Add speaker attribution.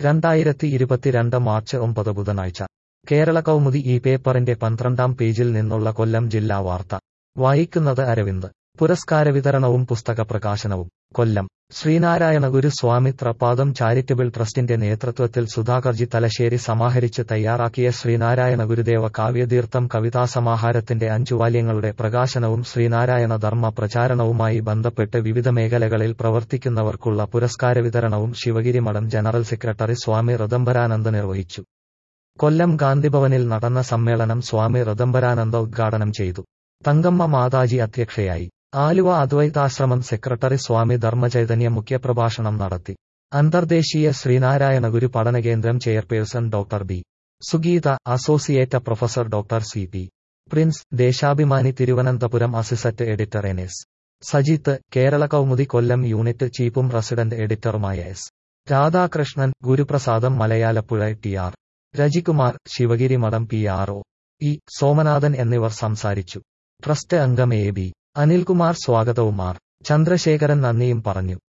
Speaker 1: രണ്ടായിരത്തി ഇരുപത്തിരണ്ട് മാർച്ച് ഒമ്പത് ബുധനാഴ്ച കേരള കൗമുദി ഈ പേപ്പറിന്റെ പന്ത്രണ്ടാം പേജിൽ നിന്നുള്ള കൊല്ലം ജില്ലാ വാർത്ത വായിക്കുന്നത് അരവിന്ദ് പുരസ്കാര വിതരണവും പുസ്തക പ്രകാശനവും കൊല്ലം ശ്രീനാരായണ ഗുരു സ്വാമി ത്രപാദം ചാരിറ്റബിൾ ട്രസ്റ്റിന്റെ നേതൃത്വത്തിൽ സുധാകർജി തലശ്ശേരി സമാഹരിച്ച് തയ്യാറാക്കിയ ശ്രീനാരായണ ഗുരുദേവ കാവ്യതീർത്ഥം കവിതാസമാഹാരത്തിന്റെ അഞ്ചു വാല്യങ്ങളുടെ പ്രകാശനവും ശ്രീനാരായണ ധർമ്മ പ്രചാരണവുമായി ബന്ധപ്പെട്ട് വിവിധ മേഖലകളിൽ പ്രവർത്തിക്കുന്നവർക്കുള്ള പുരസ്കാര വിതരണവും ശിവഗിരി മഠം ജനറൽ സെക്രട്ടറി സ്വാമി ഋദംബരാനന്ദ നിർവഹിച്ചു കൊല്ലം ഗാന്ധിഭവനിൽ നടന്ന സമ്മേളനം സ്വാമി ഋദംബരാനന്ദ ഉദ്ഘാടനം ചെയ്തു തങ്കമ്മ മാതാജി അധ്യക്ഷയായി ആലുവ അദ്വൈതാശ്രമം സെക്രട്ടറി സ്വാമി ധർമ്മചൈതന്യ മുഖ്യപ്രഭാഷണം നടത്തി അന്തർദേശീയ ശ്രീനാരായണ ഗുരു പഠനകേന്ദ്രം chairperson doctor B Sugeetha associate professor doctor C P Prince Deshabhimani Thiruvananthapuram assistant editor N S Sajith Kerala Kaumudi Kollam unit ചീഫും റെസിഡന്റ് എഡിറ്ററുമായ S Radhakrishnan Guruprasadam Malayalappuzha T R Rajikumar Sivagiri Mutt P R O E Somanathan എന്നിവർ സംസാരിച്ചു ട്രസ്റ്റ് അംഗം എ ബി അനിൽകുമാർ സ്വാഗതവും ആർ ചന്ദ്രശേഖരൻ നന്ദിയും പറഞ്ഞു